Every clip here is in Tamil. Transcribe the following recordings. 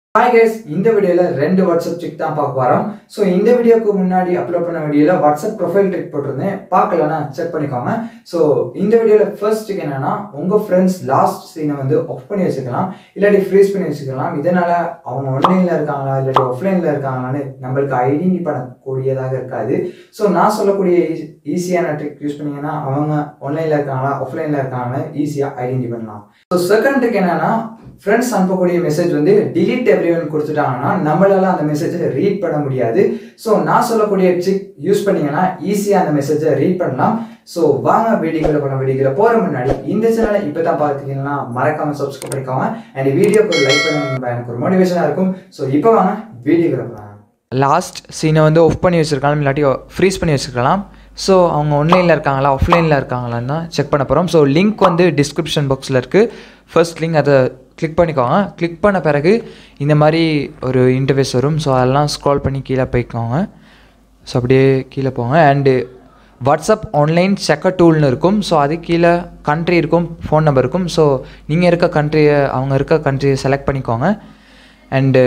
ஹாய் கைஸ் இந்த வீடியோல ரெண்டு வாட்ஸ்அப் ட்ரிக் தான் பார்க்க வரோம் ஸோ இந்த வீடியோக்கு முன்னாடி அப்லோட் பண்ண வீடியோல வாட்ஸ்அப் ப்ரொஃபைல் ட்ரிக் போட்டிருந்தேன் பார்க்கலன்னா செக் பண்ணிக்கோங்க ஸோ இந்த வீடியோல ஃபர்ஸ்ட் ட்ரிக் என்னன்னா உங்க ஃப்ரெண்ட்ஸ் லாஸ்ட் சீனை வந்து ஆஃப் பண்ணி வச்சுக்கலாம் இல்லாட்டி ஃப்ரீஸ் பண்ணி வச்சுக்கலாம் இதனால அவங்க ஆன்லைன்ல இருக்காங்களா இல்லாட்டி ஆஃப்லைன்ல இருக்காங்களான்னு நம்மளுக்கு ஐடென்டி பண்ணக்கூடியதாக இருக்காது ஸோ நான் சொல்லக்கூடிய ஈஸியான ட்ரிக் யூஸ் பண்ணீங்கன்னா அவங்க ஆன்லைன்ல இருக்காங்களா ஆஃப்லைன்ல இருக்காங்கன்னு ஈஸியாக ஐடென்டி பண்ணலாம் ஸோ செகண்ட் ட்ரிக் என்னன்னா ஃப்ரெண்ட்ஸ் அனுப்பக்கூடிய மெசேஜ் வந்து டிலீட் எவ்ரிவன் கொடுத்துட்டாங்கன்னா நம்மளால அந்த மெசேஜை ரீட் பண்ண முடியாது ஸோ நான் சொல்லக்கூடிய ட்ரிக் யூஸ் பண்ணீங்கன்னா ஈஸியாக அந்த மெசேஜை ரீட் பண்ணலாம் ஸோ வாங்க வீடியோக்குள்ள பண்ண வீடியோக்குள்ள போகிற முன்னாடி இந்த சேனலை இப்போ தான் பார்த்தீங்கன்னா மறக்காம சப்ஸ்கிரைப் பண்ணிக்கோங்க அண்ட் வீடியோக்கு ஒரு லைக் பண்ணுங்க எனக்கு ஒரு மோட்டிவேஷனாக இருக்கும் ஸோ இப்போ வாங்க வீடியோக்குள்ள போகலாம் லாஸ்ட் சீனை வந்து ஆஃப் பண்ணி வச்சுருக்கலாம் இல்லாட்டி ஃப்ரீஸ் பண்ணி வச்சுருக்கலாம் ஸோ அவங்க ஆன்லைனில் இருக்காங்களா ஆஃப்லைனில் இருக்காங்களான்னு தான் செக் பண்ண போகிறோம் ஸோ லிங்க் வந்து டிஸ்கிரிப்ஷன் பாக்ஸில் இருக்குது ஃபர்ஸ்ட் லிங்க் அதை கிளிக் பண்ணிக்கோங்க கிளிக் பண்ண பிறகு இந்த மாதிரி ஒரு இன்டர்ஃபேஸ் வரும் ஸோ அதெல்லாம் ஸ்க்ரால் பண்ணி கீழே போய்க்கோங்க ஸோ அப்படியே கீழே போங்க அண்டு வாட்ஸ்அப் ஆன்லைன் செக்க டூல்னு இருக்கும் ஸோ அது கீழே கண்ட்ரி இருக்கும் ஃபோன் நம்பர் இருக்கும் ஸோ நீங்கள் இருக்க கண்ட்ரியை அவங்க இருக்க கண்ட்ரியை செலக்ட் பண்ணிக்கோங்க அண்டு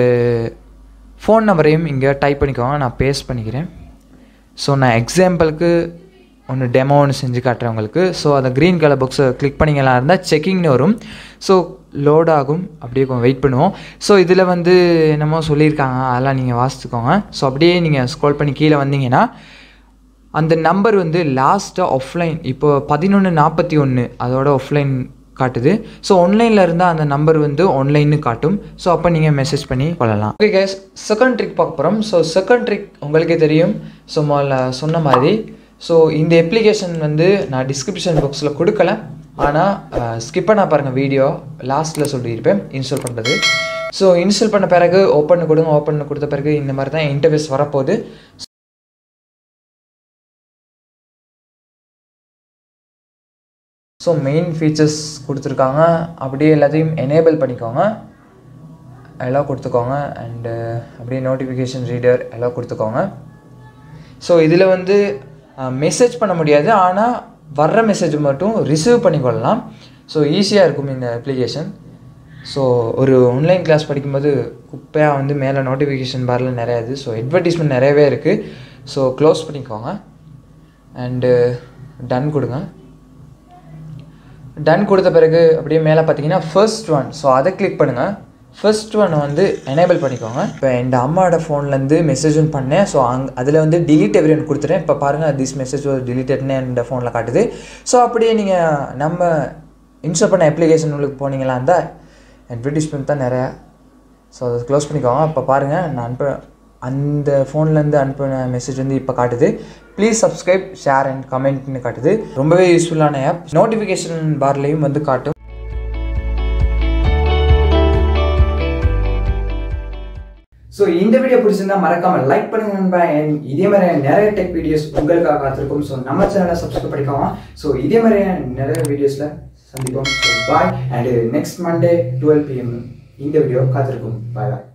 ஃபோன் நம்பரையும் இங்கே டைப் பண்ணிக்கோங்க நான் பேஸ்ட் பண்ணிக்கிறேன் ஸோ நான் எக்ஸாம்பிளுக்கு ஒன்று டெமோ ஒன்று செஞ்சு காட்டுறேன் உங்களுக்கு ஸோ அந்த க்ரீன் கலர் பாக்ஸை கிளிக் பண்ணிங்களா இருந்தால் செக்கிங்னு வரும் ஸோ லோட் ஆகும் அப்படியே கொஞ்சம் வெயிட் பண்ணுவோம் ஸோ இதில் வந்து என்னமோ சொல்லியிருக்காங்க அதெல்லாம் நீங்கள் வாசித்துக்கோங்க ஸோ அப்படியே நீங்கள் ஸ்க்ரோல் பண்ணி கீழே வந்தீங்கன்னா அந்த நம்பர் வந்து லாஸ்ட்டாக ஆஃப்லைன் இப்போ பதினொன்று நாற்பத்தி ஒன்று அதோட ஆஃப்லைன் காட்டுது ஸோ ஆன்லைனில் இருந்தால் அந்த நம்பர் வந்து ஆன்லைன்னு காட்டும் ஸோ அப்போ நீங்கள் மெசேஜ் பண்ணி கொள்ளலாம் ஓகே கேஸ் செகண்ட் ட்ரிக் பார்க்க போகிறோம் ஸோ செகண்ட் ட்ரிக் உங்களுக்கே தெரியும் ஸோ முதல்ல சொன்ன மாதிரி ஸோ இந்த அப்ளிகேஷன் வந்து நான் டிஸ்கிரிப்ஷன் பாக்ஸில் கொடுக்கல ஆனால் ஸ்கிப் பண்ண பாருங்கள் வீடியோ லாஸ்ட்டில் சொல்லியிருப்பேன் இன்ஸ்டால் பண்ணுறது ஸோ இன்ஸ்டால் பண்ண பிறகு ஓப்பன் கொடுங்க ஓப்பன் கொடுத்த பிறகு இந்த மாதிரி தான் இன்டர்ஃபேஸ் வரப்போகுது ஸோ மெயின் ஃபீச்சர்ஸ் கொடுத்துருக்காங்க அப்படியே எல்லாத்தையும் எனேபிள் பண்ணிக்கோங்க எல்லாம் கொடுத்துக்கோங்க அண்டு அப்படியே நோட்டிஃபிகேஷன் ரீடர் எல்லாம் கொடுத்துக்கோங்க ஸோ இதில் வந்து மெசேஜ் பண்ண முடியாது ஆனால் வர்ற மெசேஜ் மட்டும் ரிசீவ் பண்ணிக்கொள்ளலாம் ஸோ ஈஸியாக இருக்கும் இந்த அப்ளிகேஷன் ஸோ ஒரு ஆன்லைன் கிளாஸ் படிக்கும்போது குப்பையாக வந்து மேலே நோட்டிஃபிகேஷன் பாரில் நிறையா இது ஸோ அட்வர்டைஸ்மெண்ட் நிறையவே இருக்குது ஸோ க்ளோஸ் பண்ணிக்கோங்க அண்டு டன் கொடுங்க டன் கொடுத்த பிறகு அப்படியே மேலே பார்த்தீங்கன்னா ஃபர்ஸ்ட் ஒன் ஸோ அதை கிளிக் பண்ணுங்கள் ஃபர்ஸ்ட் ஒன் வந்து எனேபிள் பண்ணிக்கோங்க இப்போ என் அம்மாவோட ஃபோன்லேருந்து மெசேஜ் ஒன்று பண்ணேன் ஸோ அங் அதில் வந்து டிலீட் எவ்ரி ஒன் கொடுத்துட்டேன் இப்போ பாருங்கள் திஸ் மெசேஜ் ஒரு டிலீட்டட்னு என் ஃபோனில் காட்டுது ஸோ அப்படியே நீங்கள் நம்ம இன்ஸ்டால் பண்ண அப்ளிகேஷன் உங்களுக்கு போனீங்களா இருந்தால் அட்வர்டைஸ்மெண்ட் தான் நிறையா ஸோ அதை க்ளோஸ் பண்ணிக்கோங்க இப்போ பாருங்கள் நான் அனுப்ப அந்த ஃபோன்லேருந்து அனுப்பின மெசேஜ் வந்து இப்போ காட்டுது ப்ளீஸ் சப்ஸ்கிரைப் ஷேர் அண்ட் கமெண்ட்னு காட்டுது ரொம்பவே யூஸ்ஃபுல்லான ஆப் நோட்டிஃபிகேஷன் பார்லேயும் வந்து காட்டும் ஸோ இந்த வீடியோ பிடிச்சிருந்தா மறக்காம லைக் பண்ணுங்க நண்பா and இதே மாதிரி நிறைய டெக் வீடியோஸ் உங்களுக்காக காத்திருக்கும் ஸோ நம்ம சேனலை சப்ஸ்கிரைப் பண்ணிக்கோங்க ஸோ இதே மாதிரி நிறைய வீடியோஸில் சந்திப்போம் so bye and next Monday twelve PM இந்த வீடியோ காத்திருக்கும் பாய் பாய்